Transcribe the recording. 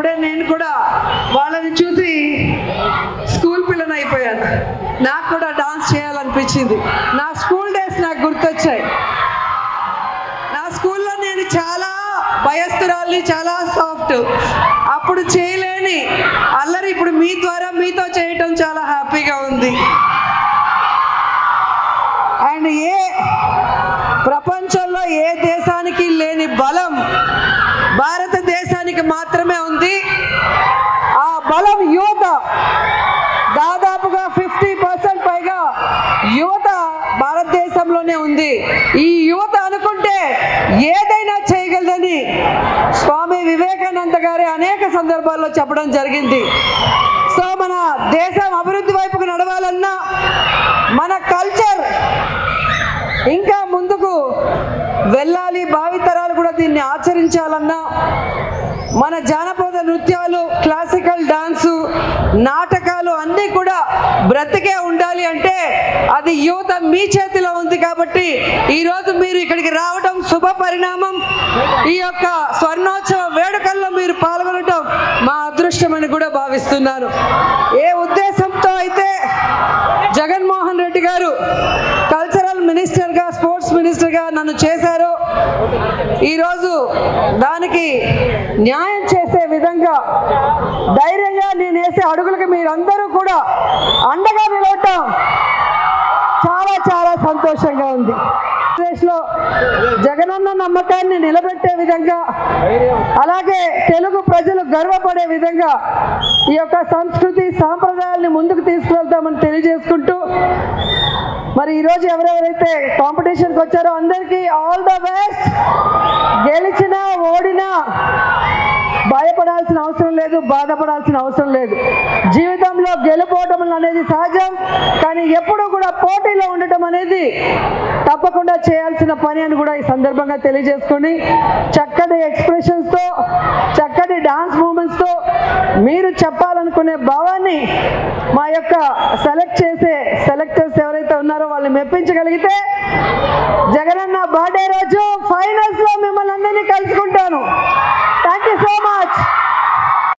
అప్పుడే నేను కూడా వాళ్ళని చూసి స్కూల్ పిల్లని అయిపోయాను నాకు కూడా డాన్స్ చేయాలనిపించింది నా స్కూల్ డేస్ నాకు గుర్తొచ్చాయి నా స్కూల్లో నేను చాలా భయస్తురాల్ని చాలా సాఫ్ట్ అప్పుడు చేయలేని అల్లరి ఇప్పుడు మీ ద్వారా మీతో చేయటం చాలా హ్యాపీగా ఉంది అండ్ ఏ ప్రపంచంలో ఏ దేశానికి లేని బలం భారతదేశానికి మాత్రమే ఉంది ఆ బలం యువత దాదాపుగా ఫిఫ్టీ పర్సెంట్ పైగా యువత భారతదేశంలోనే ఉంది ఈ యువత అనుకుంటే ఏదైనా చేయగలదని స్వామి వివేకానంద గారి అనేక సందర్భాల్లో చెప్పడం జరిగింది సో మన దేశం అభివృద్ధి వైపుకు నడవాలన్నా మన కల్చర్ ఇంకా ముందుకు వెళ్ళాలి భావితరాలు కూడా దీన్ని ఆచరించాలన్నా మన జానపద నృత్యాలు క్లాసికల్ డాన్సు నాటకాలు అన్నీ కూడా బ్రతికే ఉండాలి అంటే అది యువత మీ చేతిలో ఉంది కాబట్టి ఈరోజు మీరు ఇక్కడికి రావడం శుభ పరిణామం ఈ యొక్క స్వర్ణోత్సవ వేడుకల్లో మీరు పాల్గొనడం మా అదృష్టమని కూడా భావిస్తున్నాను ఏ ఉద్దేశంతో అయితే జగన్మోహన్ రెడ్డి గారు కల్చరల్ మినిస్టర్గా స్పోర్ట్స్ మినిస్టర్గా నన్ను చేశారో ఈరోజు దానికి న్యాయం చేసే విధంగా ధైర్యంగా నేను వేసే అడుగులకి మీరందరూ కూడా అండగా నిలవటం చాలా చాలా సంతోషంగా ఉంది ఆంధ్రప్రదేశ్లో జగనన్న నమ్మకాన్ని నిలబెట్టే విధంగా అలాగే తెలుగు ప్రజలు గర్వపడే విధంగా ఈ యొక్క సంస్కృతి సాంప్రదాయాల్ని ముందుకు తీసుకువెళ్తామని తెలియజేసుకుంటూ మరి ఈరోజు ఎవరెవరైతే కాంపిటీషన్కి వచ్చారో అందరికీ ఆల్ ద బెస్ట్ గెలిచినా ఓడినా భయపడాల్సిన అవసరం లేదు బాధపడాల్సిన అవసరం లేదు జీవితంలో గెలుపోవటం అనేది సహజం కానీ ఎప్పుడూ కూడా పోటీలో ఉండటం అనేది తప్పకుండా చేయాల్సిన పని అని కూడా ఈ సందర్భంగా తెలియజేసుకొని చక్కటి ఎక్స్ప్రెషన్స్తో చక్కటి డాన్స్ మూమెంట్స్తో మీరు చెప్పాలనుకునే భావాన్ని మా యొక్క సెలెక్ట్ చేసే సెలెక్టర్స్ ఎవరైతే ఉన్నారో వాళ్ళని మెప్పించగలిగితే జగనన్న బర్త్డే రోజు ఫైనల్స్ లో మిమ్మల్ని అందరినీ కలుసుకుంటాను థ్యాంక్ యూ సో మచ్